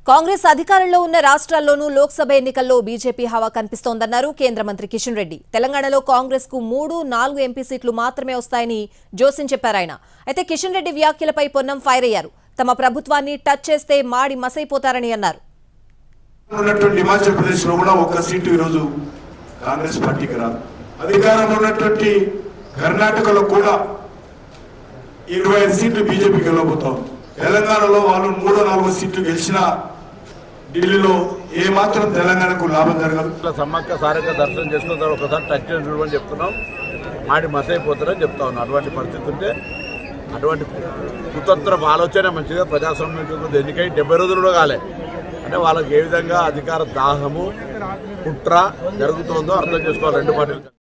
కాంగ్రెస్ అధికారంలో ఉన్న రాష్ట్రాల్లోనూ లోక్సభ ఎన్నికల్లో బీజేపీ హవా కనిపిస్తోందన్నారు కేంద్ర మంత్రి కిషన్ రెడ్డి తెలంగాణలో కాంగ్రెస్ కు మూడు నాలుగు ఎంపీ సీట్లు మాత్రమే వస్తాయని జోసిన్ చెప్పారు ఆయన అయితే కిషన్ రెడ్డి వ్యాఖ్యలపై పొన్నం ఫైర్ అయ్యారు తమ ప్రభుత్వాన్ని టచ్ చేస్తే మాడి మసైపోతారని అన్నారు ఉన్నటువంటి హిమాచల్ ప్రదేశ్ లో కూడా ఒక్క సీటు ఈరోజు కాంగ్రెస్ పార్టీకి రాదు అధికారంలో ఉన్నటువంటి కర్ణాటకలో కూడా ఇరవై ఐదు సీట్లు బీజేపీకి వెళ్ళబోతాం తెలంగాణలో వాళ్ళు మూడో నాలుగో సీట్లు గెలిచినా ఢిల్లీలో ఏ మాత్రం తెలంగాణకు లాభం జరగదు ఇట్లా సమ్మక్క సారక్క దర్శనం చేసుకున్న తర్వాత ఒకసారి టచ్ చేసి చూడమని చెప్తున్నాం ఆడి మసైపోతారని చెప్తా ఉన్నాం అటువంటి పరిస్థితి ఉంటే అటువంటి కుతంత్ర ఆలోచన మంచిగా ప్రజాస్వామ్యం ఎన్నికై డెబ్బై రోజులు కూడా కాలే అంటే వాళ్ళకి ఏ విధంగా అధికార దాహము కుట్ర జరుగుతుందో అర్థం చేసుకోవాలి రెండు పార్టీలు